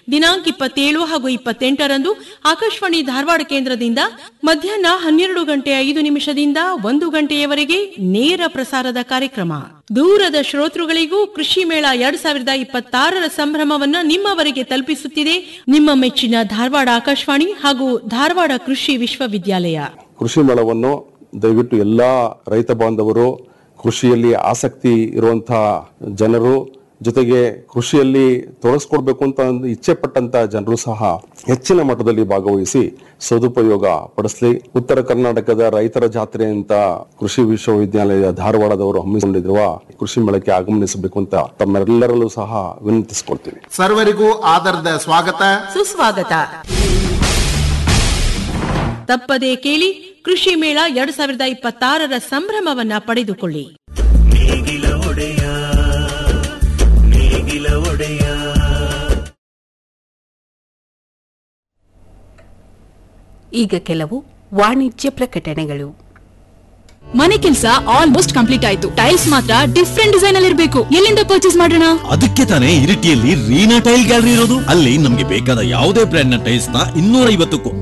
ದಿನಾಂಕ ಇಪ್ಪತ್ತೇಳು ಹಾಗೂ ಇಪ್ಪತ್ತೆಂಟರಂದು ಆಕಾಶವಾಣಿ ಧಾರವಾಡ ಕೇಂದ್ರದಿಂದ ಮಧ್ಯಾಹ್ನ ಹನ್ನೆರಡು ಗಂಟೆ ಐದು ನಿಮಿಷದಿಂದ ಒಂದು ಗಂಟೆಯವರೆಗೆ ನೇರ ಪ್ರಸಾರದ ಕಾರ್ಯಕ್ರಮ ದೂರದ ಶ್ರೋತೃಗಳಿಗೂ ಕೃಷಿ ಮೇಳ ಎರಡ್ ಸಾವಿರದ ಇಪ್ಪತ್ತಾರರ ಸಂಭ್ರಮವನ್ನ ನಿಮ್ಮವರೆಗೆ ತಲುಪಿಸುತ್ತಿದೆ ನಿಮ್ಮ ಮೆಚ್ಚಿನ ಧಾರವಾಡ ಆಕಾಶವಾಣಿ ಹಾಗೂ ಧಾರವಾಡ ಕೃಷಿ ವಿಶ್ವವಿದ್ಯಾಲಯ ಕೃಷಿ ಮೇಳವನ್ನು ದಯವಿಟ್ಟು ಎಲ್ಲಾ ರೈತ ಬಾಂಧವರು ಕೃಷಿಯಲ್ಲಿ ಆಸಕ್ತಿ ಇರುವಂತಹ ಜನರು ಜೊತೆಗೆ ಕೃಷಿಯಲ್ಲಿ ತೊಡಗಿಸ್ಕೊಡ್ಬೇಕು ಅಂತ ಒಂದು ಇಚ್ಛೆ ಪಟ್ಟಂತ ಜನರು ಸಹ ಹೆಚ್ಚಿನ ಮಟ್ಟದಲ್ಲಿ ಭಾಗವಹಿಸಿ ಸದುಪಯೋಗ ಪಡಿಸಲಿ ಉತ್ತರ ಕರ್ನಾಟಕದ ರೈತರ ಜಾತ್ರೆ ಅಂತ ಕೃಷಿ ವಿಶ್ವವಿದ್ಯಾಲಯ ಧಾರವಾಡದವರು ಹಮ್ಮಿಕೊಂಡಿರುವ ಕೃಷಿ ಮೇಳಕ್ಕೆ ಆಗಮನಿಸಬೇಕು ಅಂತ ತಮ್ಮೆಲ್ಲರಲ್ಲೂ ಸಹ ವಿನಂತಿಸಿಕೊಳ್ತೀನಿ ಸರ್ವರಿಗೂ ಆದರದ ಸ್ವಾಗತ ಸುಸ್ವಾಗತ ತಪ್ಪದೇ ಕೇಳಿ ಕೃಷಿ ಮೇಳ ಎರಡ್ ಸಾವಿರದ ಇಪ್ಪತ್ತಾರರ ಸಂಭ್ರಮವನ್ನ ಪಡೆದುಕೊಳ್ಳಿ ಈಗ ಕೆಲವು ವಾಣಿಜ್ಯ ಪ್ರಕಟಣೆಗಳು ಮನೆ ಕೆಲಸ ಆಲ್ಮೋಸ್ಟ್ ಕಂಪ್ಲೀಟ್ ಆಯ್ತು ಟೈಲ್ಸ್ ಮಾತ್ರ ಡಿಫ್ರೆಂಟ್ ಡಿಸೈನ್ ಅಲ್ಲಿ ಇರಬೇಕು ಎಲ್ಲಿಂದ ಪರ್ಚೇಸ್ ಮಾಡೋಣ ಅದಕ್ಕೆ ತಾನೇ ಇರಿಟಿಯಲ್ಲಿ ರೀನಾ ಟೈಲ್ ಗ್ಯಾಲರಿ ಇರೋದು ಅಲ್ಲಿ ನಮ್ಗೆ ಬೇಕಾದ ಯಾವುದೇ ಬ್ರ್ಯಾಂಡ್ ನ ಟೈಲ್ಸ್ ನ ಇನ್ನೂರ ಐವತ್ತಕ್ಕೂ